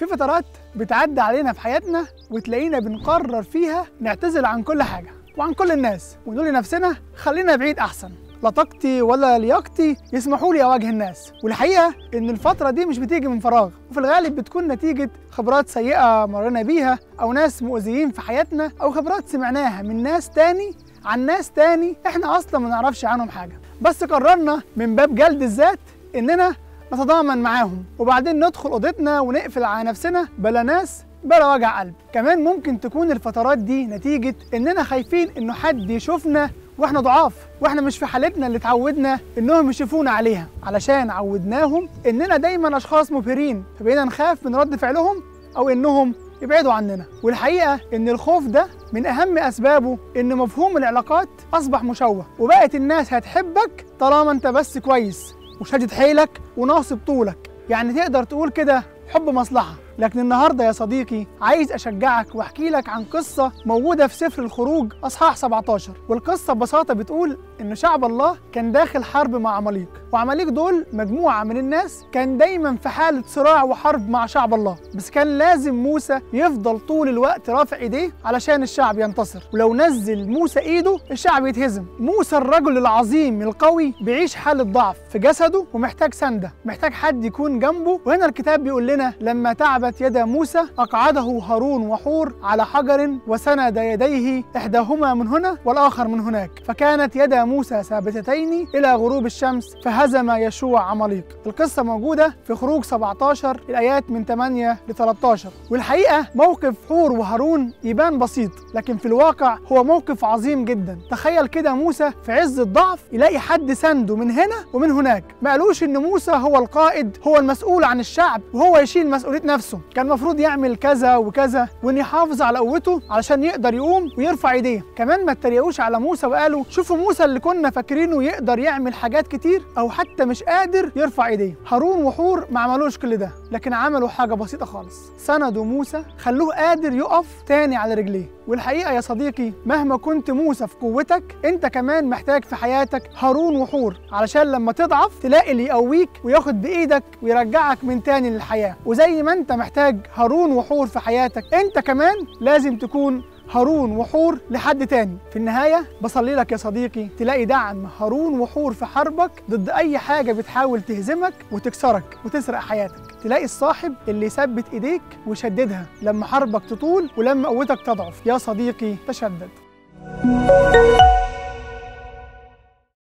في فترات بتعدي علينا في حياتنا وتلاقينا بنقرر فيها نعتزل عن كل حاجة وعن كل الناس ونقول لنفسنا خلينا بعيد أحسن لا طاقتي ولا لياقتي يسمحوا لي أواجه الناس والحقيقة إن الفترة دي مش بتيجي من فراغ وفي الغالب بتكون نتيجة خبرات سيئة مرينا بيها أو ناس مؤذيين في حياتنا أو خبرات سمعناها من ناس تاني عن ناس تاني إحنا أصلا ما نعرفش عنهم حاجة بس قررنا من باب جلد الذات إننا نتضامن معاهم وبعدين ندخل اوضتنا ونقفل على نفسنا بلا ناس بلا وجع قلب كمان ممكن تكون الفترات دي نتيجة اننا خايفين انه حد يشوفنا واحنا ضعاف واحنا مش في حالتنا اللي اتعودنا انهم يشوفونا عليها علشان عودناهم اننا دايما اشخاص مبهرين فبقينا نخاف من رد فعلهم او انهم يبعدوا عننا والحقيقة ان الخوف ده من اهم اسبابه ان مفهوم العلاقات اصبح مشوه وبقت الناس هتحبك طالما انت بس كويس وشادد حيلك وناصب طولك يعني تقدر تقول كده حب مصلحة لكن النهاردة يا صديقي عايز أشجعك وأحكي لك عن قصة موجودة في سفر الخروج أصحاح 17 والقصة ببساطة بتقول إن شعب الله كان داخل حرب مع عماليق وعماليق دول مجموعة من الناس كان دايما في حالة صراع وحرب مع شعب الله بس كان لازم موسى يفضل طول الوقت رافع إيديه علشان الشعب ينتصر ولو نزل موسى إيده الشعب يتهزم موسى الرجل العظيم القوي بيعيش حالة ضعف في جسده ومحتاج سندة محتاج حد يكون جنبه وهنا الكتاب بيقول لنا لما تعبت يد موسى أقعده هارون وحور على حجر وسند يديه إحداهما من هنا والآخر من هناك فكانت يد موسى ثابتتين إلى غروب الشمس فهزم يشوع عماليق القصة موجودة في خروج 17 الآيات من 8 ل 13 والحقيقة موقف حور وهارون يبان بسيط لكن في الواقع هو موقف عظيم جدا تخيل كده موسى في عز الضعف يلاقي حد سنده من هنا ومن هناك ما قالوش إن موسى هو القائد هو المسؤول عن الشعب وهو يشيل مسؤولية نفسه كان المفروض يعمل كذا وكذا وان يحافظ على قوته علشان يقدر يقوم ويرفع ايديه كمان ما اتريقوش على موسى وقالوا شوفوا موسى اللي كنا فاكرينه يقدر يعمل حاجات كتير او حتى مش قادر يرفع ايديه هارون وحور ما عملوش كل ده لكن عملوا حاجه بسيطه خالص سندوا موسى خلوه قادر يقف تاني على رجليه والحقيقه يا صديقي مهما كنت موسى في قوتك انت كمان محتاج في حياتك هارون وحور علشان لما تضعف تلاقي اللي يقويك وياخد بايدك ويرجعك من تاني للحياه وزي ما انت محتاج هارون وحور في حياتك انت كمان لازم تكون هارون وحور لحد تاني في النهاية بصلي لك يا صديقي تلاقي دعم هارون وحور في حربك ضد أي حاجة بتحاول تهزمك وتكسرك وتسرق حياتك تلاقي الصاحب اللي يثبت إيديك ويشددها لما حربك تطول ولما قوتك تضعف يا صديقي تشدد